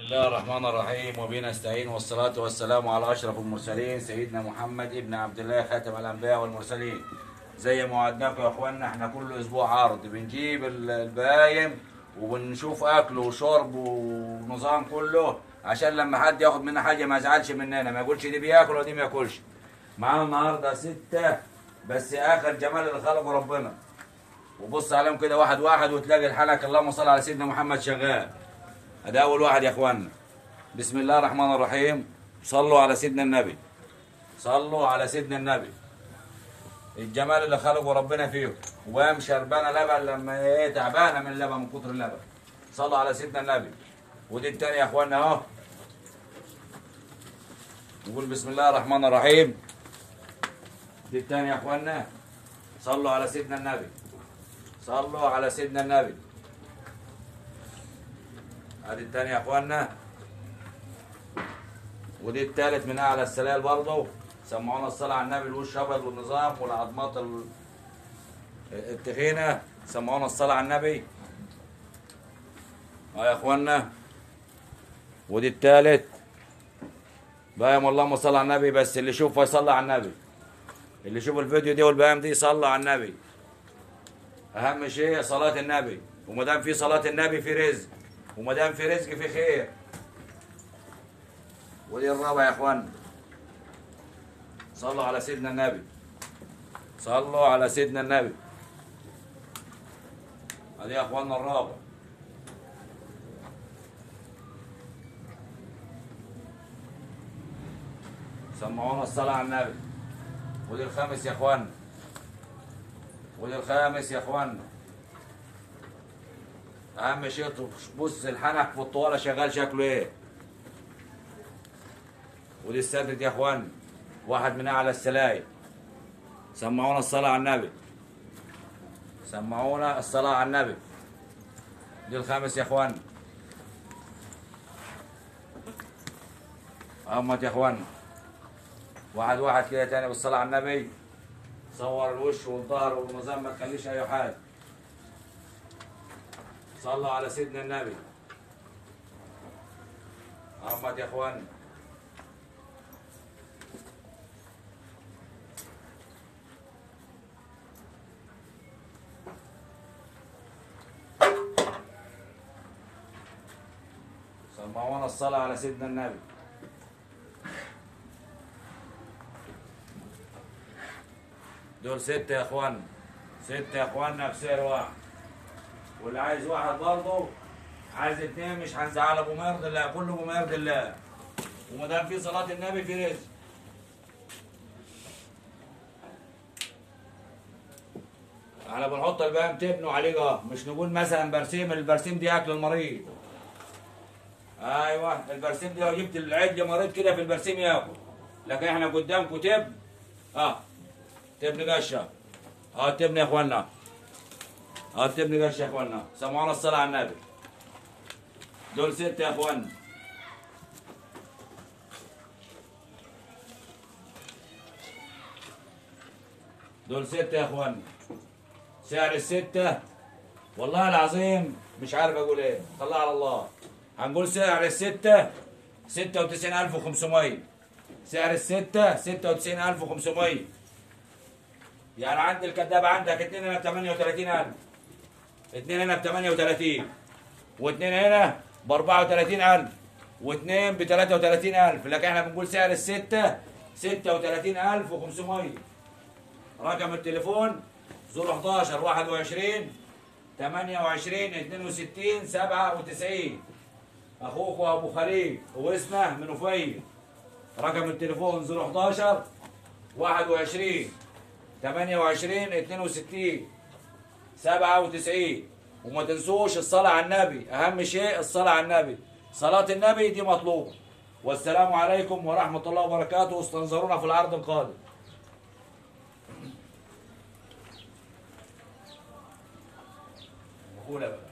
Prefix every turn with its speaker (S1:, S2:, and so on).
S1: الله الرحمن الرحيم وبه نستعين والصلاة والسلام على أشرف المرسلين سيدنا محمد ابن عبد الله خاتم الأنبياء والمرسلين زي ما وعدناكم يا اخوانا احنا كل اسبوع عرض بنجيب ال- البهايم وبنشوف اكل وشرب ونظام كله عشان لما حد ياخد منا حاجه ما يزعلش مننا ما يقولش دي بياكل ودي ما ياكلش معانا النهارده سته بس اخر جمال اللي خلقه ربنا وبص عليهم كده واحد واحد وتلاقي الحلق اللهم صل على سيدنا محمد شغال ده اول واحد يا اخوانا بسم الله الرحمن الرحيم صلوا على سيدنا النبي صلوا على سيدنا النبي الجمال اللي خلقه ربنا فيه وقام شربانه لبن لما ايه تعبانه من اللبن من كتر اللبن صلوا على سيدنا النبي ودي التانية يا اخوانا اهو نقول بسم الله الرحمن الرحيم دي التانية يا اخوانا صلوا على سيدنا النبي صلوا على سيدنا النبي ادي التانية يا اخوانا ودي التالت من اعلى السلال برضه سمعونا الصلاة على النبي الوش ابيض والنظام والعظمات ال- التخينة سمعونا الصلاة على النبي اه يا اخوانا ودي التالت بايم اللهم صل على النبي بس اللي يشوفه يصلي على النبي اللي يشوف الفيديو دي والبايم دي يصلي على النبي اهم شيء صلاة النبي وما دام في صلاة النبي في رزق وما دام في رزق في خير ودي الرابعة يا اخوانا صلوا على سيدنا النبي صلوا على سيدنا النبي هذه يا اخوانا الرابع سمعونا الصلاة على النبي ودي الخامس يا اخوانا ودي الخامس يا اخوانا اهم شيء بص الحنك في الطوالة شغال شكله ايه ودي السادس يا اخوانا واحد من اعلى السلايم سمعونا الصلاة على النبي سمعونا الصلاة على النبي دي الخامس يا اخوانا أمت يا اخوانا واحد واحد كده تاني بالصلاة على النبي صور الوش والظهر والنظام ما تخليش اي حاجة صلوا على سيدنا النبي أمت يا اخوانا سمعونا الصلاة على سيدنا النبي دول ستة يا اخوانا ستة يا اخوانا بسعر واحد واللي عايز واحد برضه عايز اتنين مش هنزعل ابو مرض الله كله ابو مرض الله وما دام في صلاة النبي في رزق احنا بنحط البام تبنوا عليه اه مش نقول مثلا برسيم البرسيم دي اكل المريض ايوه البرسيم دي لو جبت العجل مريض كده في البرسيم ياكل لكن احنا قدامكم تبن اه تبن قشه اه تبن يا اخوانا اه تبن قشه يا اخوانا سمعونا الصلاه على النبي دول ستة يا اخوانا دول ستة يا اخوانا سعر الستة والله العظيم مش عارف اقول ايه طلع على الله هنقول سعر الستة ستة وتسعين ألف وخمسمية سعر الستة ستة وتسعين ألف وخمسمية يعني عند الكذاب عندك اتنين هنا بتمانية وتلاتين ألف اتنين هنا بتمانية وتلاتين واتنين هنا بأربعة وتلاتين ألف واتنين بتلاتة وتلاتين ألف لكن احنا بنقول سعر الستة ستة وتلاتين ألف وخمسمية رقم التليفون 011 21 28 62 97 اخوك ابو خليل واسمه منوفيه رقم التليفون 011 21 28 62 97 وما تنسوش الصلاة على النبي أهم شيء الصلاة على النبي صلاة النبي دي مطلوبة والسلام عليكم ورحمة الله وبركاته واستنظرونا في العرض القادم قولها بقى